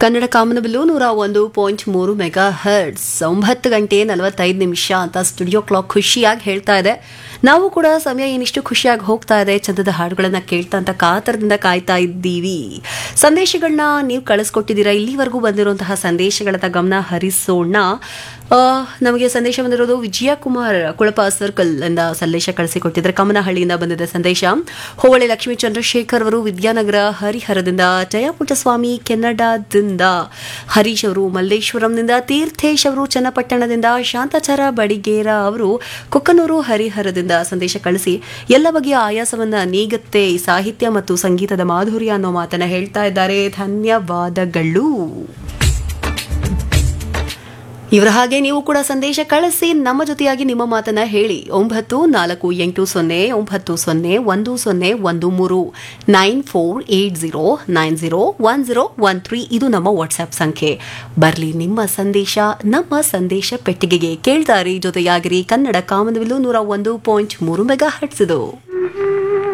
ಕನ್ನಡ ಕಾಮನಬಿಲ್ಲು ನೂರ ಒಂದು ಪಾಯಿಂಟ್ ಮೂರು ಮೆಗಾ ಹರ್ಟ್ಸ್ ಒಂಬತ್ತು ಗಂಟೆ ನಲವತ್ತೈದು ನಿಮಿಷ ಅಂತ ಸ್ಟುಡಿಯೋ ಕ್ಲಾಕ್ ಖುಷಿಯಾಗಿ ಹೇಳ್ತಾ ಇದೆ ನಾವು ಕೂಡ ಸಮಯ ಏನಿಷ್ಟು ಖುಷಿಯಾಗಿ ಹೋಗ್ತಾ ಇದೆ ಚಂದದ ಹಾಡುಗಳನ್ನ ಕೇಳ್ತಾ ಅಂತ ಕಾತರದಿಂದ ಕಾಯ್ತಾ ಇದ್ದೀವಿ ಸಂದೇಶಗಳನ್ನ ನೀವು ಕಳಿಸ್ಕೊಟ್ಟಿದ್ದೀರಾ ಇಲ್ಲಿವರೆಗೂ ಬಂದಿರುವಂತಹ ಸಂದೇಶಗಳತ್ತ ಗಮನ ಹರಿಸೋಣ ಆ, ನಮಗೆ ಸಂದೇಶ ಬಂದಿರೋದು ವಿಜಯ ಕುಮಾರ್ ಕುಳಪ ಸರ್ಕಲ್ ಎಂದ ಸಂದೇಶ ಕಳಿಸಿಕೊಟ್ಟಿದ್ದಾರೆ ಕಮನಹಳ್ಳಿಯಿಂದ ಬಂದಿದೆ ಸಂದೇಶ ಹೋಬಳಿ ಲಕ್ಷ್ಮೀ ಚಂದ್ರಶೇಖರ್ ಅವರು ವಿದ್ಯಾನಗರ ಹರಿಹರದಿಂದ ಜಯಪುಟ್ಟಸ್ವಾಮಿ ಕೆನಡಾದಿಂದ ಹರೀಶ್ ಅವರು ಮಲ್ಲೇಶ್ವರಂನಿಂದ ತೀರ್ಥೇಶ್ ಅವರು ಚನ್ನಪಟ್ಟಣದಿಂದ ಶಾಂತಾಚಾರ ಬಡಿಗೇರ ಅವರು ಕುಕ್ಕನೂರು ಹರಿಹರದಿಂದ ಸಂದೇಶ ಕಳಿಸಿ ಎಲ್ಲ ಬಗೆಯ ಆಯಾಸವನ್ನ ನೀಗುತ್ತೆ ಈ ಸಾಹಿತ್ಯ ಮತ್ತು ಸಂಗೀತದ ಮಾಧುರ್ಯ ಅನ್ನೋ ಮಾತನ್ನ ಹೇಳ್ತಾ ಇದ್ದಾರೆ ಧನ್ಯವಾದಗಳು ಇವರ ಹಾಗೆ ನೀವು ಕೂಡ ಸಂದೇಶ ಕಳಿಸಿ ನಮ್ಮ ಜೊತೆಯಾಗಿ ನಿಮ್ಮ ಮಾತನ್ನ ಹೇಳಿ ಒಂಬತ್ತು ನಾಲ್ಕು ಎಂಟು ಸೊನ್ನೆ ಒಂಬತ್ತು ಸೊನ್ನೆ ಒಂದು ಸೊನ್ನೆ ಒಂದು ಮೂರು nine four eight zero nine zero one zero one three ಇದು ನಮ್ಮ ವಾಟ್ಸ್ಆಪ್ ಸಂಖ್ಯೆ ಬರಲಿ ನಿಮ್ಮ ಸಂದೇಶ ನಮ್ಮ ಸಂದೇಶ ಪೆಟ್ಟಿಗೆಗೆ ಕೇಳ್ತಾರಿ ಜೊತೆಯಾಗಿರಿ ಕನ್ನಡ ಕಾಮನವಿಲು ನೂರ ಒಂದು ಪಾಯಿಂಟ್ ಮೂರು ಮೆಗಾ ಹಟ್ಸಿದು